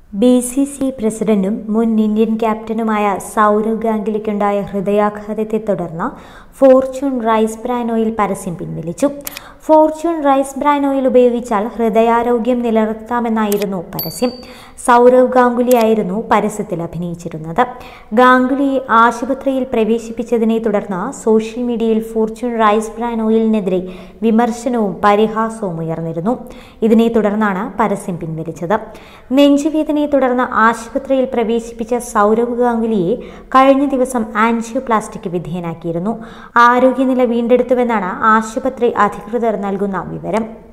B C C പ്രസിഡന്റും മുൻ Indian ക്യാപ്റ്റനുമായ Sourav ഗാംഗുലിക്കുണ്ടായ ഹൃദയാഘാതത്തെ തുടർന്ന് ഫോർച്യൂൺ റൈസ് ബ്രാൻ ഓയിൽ പരസ്യം പിൻവലിച്ചു ഫോർച്യൂൺ റൈസ് ബ്രാൻ ഓയിൽ ഉപയോഗിച്ചാൽ ഹൃദയാരോഗ്യം നിലനിർത്താമെന്നായിരുന്നു പരസ്യം സൗരവ് ഗാംഗുലിയായിരുന്നു പരസ്യത്തിൽ അഭിനയിച്ചിരുന്നത് ഗാംഗുലിയെ ആശുപത്രിയിൽ പ്രവേശിപ്പിച്ചതിനെ തുടർന്ന് സോഷ്യൽ മീഡിയയിൽ ഫോർച്യൂൺ റൈസ് ബ്രാൻ ഓയിലിനെതിരെ വിമർശനവും പരിഹാസവും ഉയർന്നിരുന്നു ഇതിനെ തുടർന്നാണ് പരസ്യം പിൻവലിച്ചത് നെഞ്ചുവേദനയെ തുടർന്ന് ആശുപത്രിയിൽ പ്രവേശിപ്പിച്ച സൗരവ് ഗാംഗുലിയെ കഴിഞ്ഞ ദിവസം ആൻജിയോപ്ലാസ്റ്റിക് വിധേയനാക്കിയിരുന്നു ആരോഗ്യനില വീണ്ടെടുത്തുവെന്നാണ് ആശുപത്രി അധികൃതർ നൽകുന്ന വിവരം